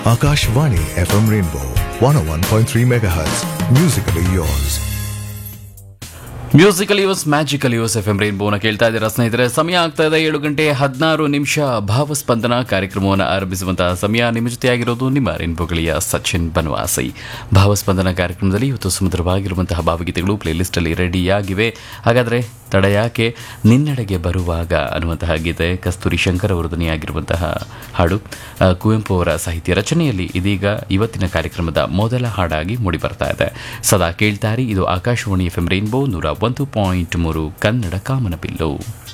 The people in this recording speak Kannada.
Akashvani FM Rainbow 101.3 MHz. Musically yours. Musically yours magically yours F M ಬೋನ ಕೇಳ್ತಾ ಇದ್ದೀರಾ ಸ್ನೇಹಿತರೆ ಸಮಯ ಆಗ್ತಾ ಇದೆ ಏಳು ಗಂಟೆ ಹದಿನಾರು ನಿಮಿಷ ಭಾವಸ್ಪಂದನ ಕಾರ್ಯಕ್ರಮವನ್ನು ಆರಂಭಿಸುವಂತಹ ಸಮಯ ನಿಮ್ಮ ಜೊತೆಯಾಗಿರೋದು ನಿಮ್ಮ ರೇನ್ಬೋಗಳಿಯ ಸಚಿನ್ ಬನವಾಸಿ ಭಾವಸ್ಪಂದನ ಕಾರ್ಯಕ್ರಮದಲ್ಲಿ ಇವತ್ತು ಸುಮಧುರವಾಗಿರುವಂತಹ ಭಾವಗೀತೆಗಳು ಪ್ಲೇಲಿಸ್ಟಲ್ಲಿ ರೆಡಿಯಾಗಿವೆ ಹಾಗಾದರೆ ತಡ ಯಾಕೆ ನಿನ್ನೆಡೆಗೆ ಬರುವಾಗ ಅನ್ನುವಂತಹ ಗೀತೆ ಕಸ್ತೂರಿ ಶಂಕರ್ ಅವರು ಧ್ವನಿಯಾಗಿರುವಂತಹ ಹಾಡು ಆ, ಕುವೆಂಪು ಅವರ ಸಾಹಿತ್ಯ ರಚನೆಯಲ್ಲಿ ಇದೀಗ ಇವತ್ತಿನ ಕಾರ್ಯಕ್ರಮದ ಮೊದಲ ಹಾಡಾಗಿ ಮೂಡಿಬರ್ತಾ ಇದೆ ಸದಾ ಕೇಳ್ತಾರಿ ಇದು ಆಕಾಶವಾಣಿ ಎಫ್ ಎಂ ರೈನ್ಬೋ ನೂರ ಒಂದು ಪಾಯಿಂಟ್ ಮೂರು ಕನ್ನಡ ಕಾಮನಬಿಲ್ಲು